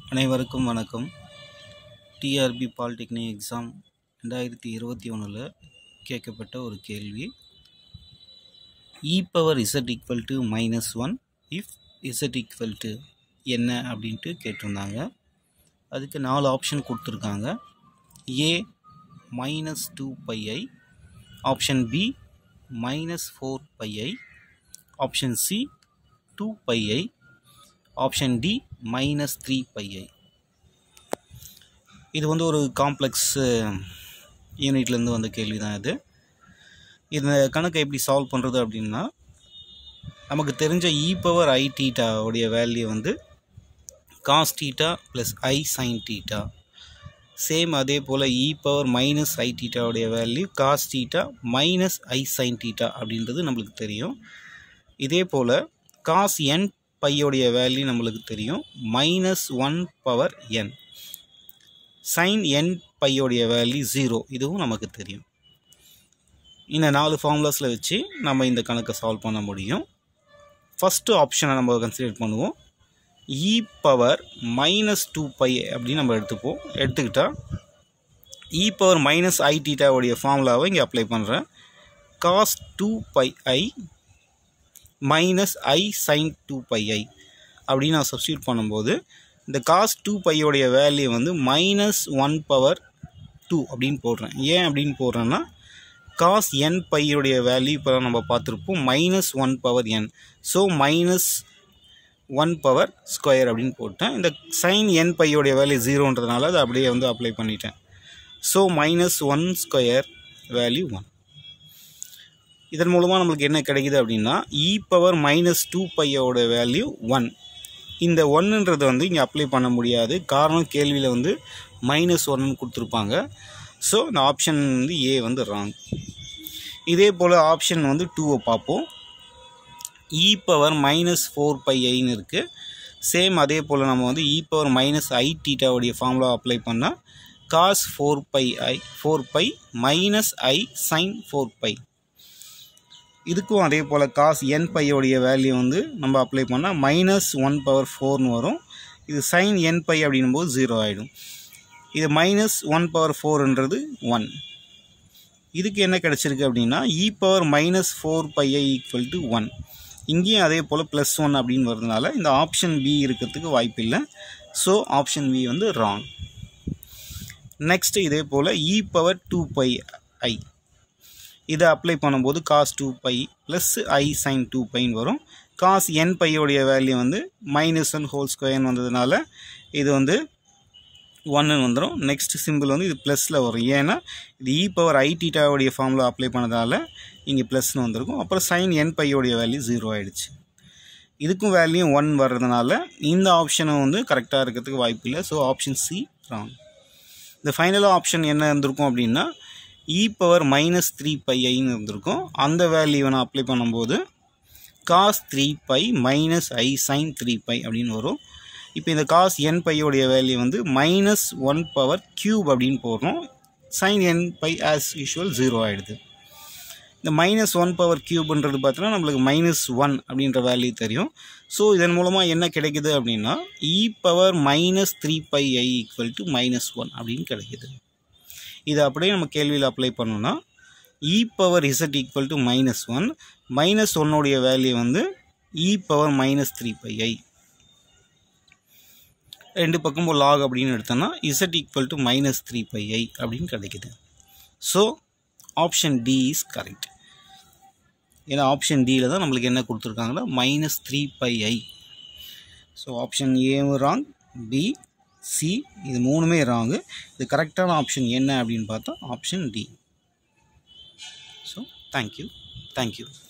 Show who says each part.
Speaker 1: அனைவருக்கும் வணக்கம் TRB polytechnic exam ரெண்டாயிரத்தி இருபத்தி ஒன்றில் கேட்கப்பட்ட ஒரு கேள்வி e power z equal to minus one if z equal to என்ன அப்படின்ட்டு கேட்டிருந்தாங்க அதுக்கு நாலு ஆப்ஷன் கொடுத்துருக்காங்க A minus two pi i option B minus four pi i option C two pi i option D minus three pi i இது வந்து ஒரு காம்ப்ளெக்ஸ் யூனிட்லேருந்து வந்த கேள்வி தான் இது இந்த கணக்கை எப்படி சால்வ் பண்ணுறது அப்படின்னா நமக்கு தெரிஞ்ச இ பவர் ஐ டீட்டாவுடைய வேல்யூ வந்து cos theta plus i sine theta same அதே போல் இ பவர் மைனஸ் ஐ டீட்டாவுடைய value cos theta minus i sine theta அப்படின்றது நம்மளுக்கு தெரியும் இதே போல் காஸ் என் பையோடைய வேல்யூ நம்மளுக்கு தெரியும் minus one power n sine n பையோடைய வேல்யூ ஜீரோ இதுவும் நமக்கு தெரியும் இந்த நாலு ஃபார்முலாஸில் வச்சு நம்ம இந்த கணக்கை சால்வ் பண்ண முடியும் ஃபஸ்ட்டு ஆப்ஷனை நம்ம கன்சிடர் பண்ணுவோம் e power minus two pi அப்படின்னு நம்ம எடுத்துப்போம் எடுத்துக்கிட்டால் இ பவர் மைனஸ் ஐ டீட்டாவுடைய ஃபார்முலாவை இங்கே அப்ளை பண்ணுறேன் cos two pi i minus i sine two pi i அப்படின்னு நான் சப்ஸ்டியூட் பண்ணும்போது இந்த காஸ் டூ பையோடைய வேல்யூ வந்து மைனஸ் ஒன் பவர் டூ அப்படின்னு போடுறேன் ஏன் அப்படின்னு போடுறேன்னா காஸ் என் பையோடைய வேல்யூ இப்போ நம்ம பார்த்துருப்போம் minus one power n so minus one power square அப்படின்னு போட்டேன் இந்த சைன் என் பையோடைய வேல்யூ ஜீரோன்றதுனால அதை அப்படியே வந்து அப்ளை பண்ணிட்டேன் so minus one square value one இதன் மூலமாக நம்மளுக்கு என்ன கிடைக்குது அப்படின்னா இ பவர் மைனஸ் டூ பையோட வேல்யூ ஒன் இந்த ஒன்றுன்றது வந்து இங்கே அப்ளை பண்ண முடியாது காரணம் கேள்வியில் வந்து மைனஸ் ஒன்னு கொடுத்துருப்பாங்க ஸோ இந்த ஆப்ஷன் வந்து ஏ வந்து ராங் இதே போல் ஆப்ஷன் வந்து டூவை பார்ப்போம் e power minus four pi ஐன்னு இருக்குது சேம் அதே போல் நம்ம வந்து இ பவர் மைனஸ் ஐ டீட்டாவுடைய ஃபார்முலா அப்ளை பண்ணால் cos four pi i four pi minus i sine four pi இதுக்கும் அதே போல் காஸ் என் பையோடைய வேல்யூ வந்து நம்ம அப்ளை பண்ணால் மைனஸ் ஒன் பவர் ஃபோர்னு வரும் இது சைன் என் பை அப்படின்னும் போது ஜீரோ ஆகிடும் இது மைனஸ் ஒன் பவர் ஃபோர்ன்றது ஒன் இதுக்கு என்ன கிடச்சிருக்கு அப்படின்னா e power minus four pi i equal to one இங்கேயும் அதே போல் ப்ளஸ் ஒன் அப்படின்னு வரதுனால இந்த ஆப்ஷன் பி இருக்கிறதுக்கு வாய்ப்பு இல்லை ஸோ ஆப்ஷன் பி வந்து ராங் நெக்ஸ்ட் இதே போல் e power two pi i இதை அப்ளை பண்ணும்போது cos two pi plus i sine two பைன்னு வரும் காஸ் என் பையோடைய வேல்யூ வந்து மைனஸ் ஒன் ஹோல் ஸ்கொயர்னு வந்ததுனால இது வந்து ஒன்னு வந்துடும் நெக்ஸ்ட் சிம்பிள் வந்து இது ப்ளஸில் வரும் ஏன்னா இது இ பவர் ஐ டீட்டாவுடைய ஃபார்மில் அப்ளை பண்ணதால் இங்கே ப்ளஸ்னு வந்திருக்கும் அப்புறம் சைன் என் பையோடைய வேல்யூ ஜீரோ ஆகிடுச்சு இதுக்கும் வேல்யூ ஒன் வர்றதுனால இந்த ஆப்ஷனும் வந்து கரெக்டாக இருக்கிறதுக்கு வாய்ப்பு இல்லை ஸோ ஆப்ஷன் சி ராங் இந்த ஃபைனலாக ஆப்ஷன் என்ன இருந்திருக்கும் அப்படின்னா e power minus three pi ஐன்னு இருந்திருக்கும் அந்த வேல்யூவை நான் அப்ளை பண்ணும்போது cos three pi minus i sine three pi அப்படின்னு வரும் இப்போ இந்த காஸ் என் பையோடைய வேல்யூ வந்து மைனஸ் ஒன் பவர் க்யூப் அப்படின்னு போடுறோம் sine n pi as usual zero ஆகிடுது இந்த மைனஸ் ஒன் பவர் க்யூப்ன்றது பார்த்தீங்கன்னா நம்மளுக்கு மைனஸ் ஒன் அப்படின்ற வேல்யூ தெரியும் ஸோ இதன் மூலமாக என்ன கிடைக்குது அப்படின்னா e power minus three pi I equal to minus one அப்படின்னு கிடைக்குது இதை அப்படியே நம்ம கேள்வியில் அப்ளை பண்ணோம்னா e power z equal to minus one minus ஒன்னுடைய வேல்யூ வந்து e power minus three pi i ரெண்டு பக்கமும் லாக் அப்படின்னு எடுத்தோன்னா z equal to minus three pi i அப்படின்னு கிடைக்குது so option D is correct ஏன்னா ஆப்ஷன் டியில் தான் நம்மளுக்கு என்ன கொடுத்துருக்காங்கன்னா minus three pi i so option ஏவும் ராங் பி சி இது மூணுமே ராங்கு இது கரெக்டான ஆப்ஷன் என்ன அப்படின்னு பார்த்தா option D so thank you thank you